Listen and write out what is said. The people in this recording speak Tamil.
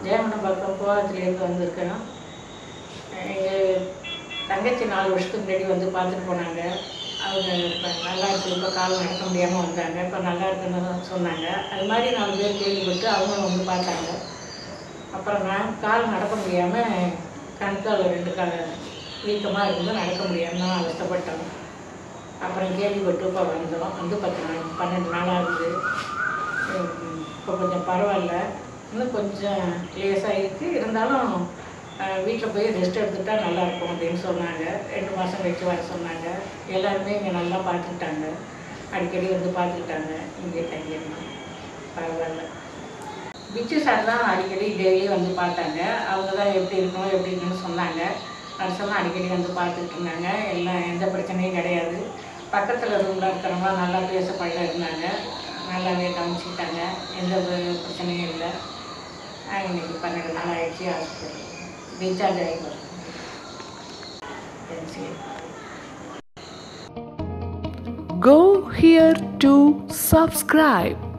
ஜெயமண்டபக்கம் போகத்துலேருந்து வந்திருக்கேன் எங்கள் தங்கச்சி நாலு வருஷத்துக்கு முன்னாடி வந்து பார்த்துட்டு போனாங்க அவங்க இப்போ நல்லா இருக்கு இப்போ கால் நடக்க முடியாமல் வந்தாங்க இப்போ நல்லா இருக்குன்னு தான் சொன்னாங்க அது மாதிரி நாலு பேர் கேள்விப்பட்டு அவங்களும் வந்து பார்த்தாங்க அப்புறம் நான் கால் நடக்க முடியாமல் கண்கால் ரெண்டு கால் வீக்கமாக இருந்து நடக்க முடியாமல் தான் அவஸ்தைப்பட்டோம் அப்புறம் கேள்விப்பட்டு இப்போ வந்தோம் வந்து பத்து நாள் பன்னெண்டு நாளாக இருக்குது உம், இப்போ கொஞ்சம் பரவாயில்ல இன்னும் கொஞ்சம் லேசாக இருக்குது இருந்தாலும் வீட்டில் போய் ரெஸ்ட் எடுத்துட்டா நல்லா இருக்கும் அப்படின்னு சொன்னாங்க ரெண்டு மாதம் கழிச்சு வர சொன்னாங்க எல்லாருமே இங்கே நல்லா பார்த்துக்கிட்டாங்க அடிக்கடி வந்து பார்த்துக்கிட்டாங்க இங்கே தங்கியிருந்தோம் பரவாயில்ல பிச்சு சார் தான் அடிக்கடி டெய்லி வந்து பார்த்தாங்க அவங்க தான் எப்படி இருக்கணும் எப்படி இருக்குன்னு சொன்னாங்க நர்ஸெல்லாம் அடிக்கடி வந்து பார்த்துக்கிட்டு இருந்தாங்க எல்லாம் எந்த பிரச்சனையும் கிடையாது பக்கத்தில் ரூமில் இருக்கிறவங்க நல்லா பேச பழக இருந்தாங்க நல்லாவே கவனிச்சுக்கிட்டாங்க எந்த ஒரு பிரச்சனையும் இல்லை நாங்கள் இன்னைக்கு பன்னெண்டு நாள் ஆயிடுச்சு ஹாஸ்பிட்டல் ரீசார்ஜ் ஆகி வரோம் சரி Go here to subscribe.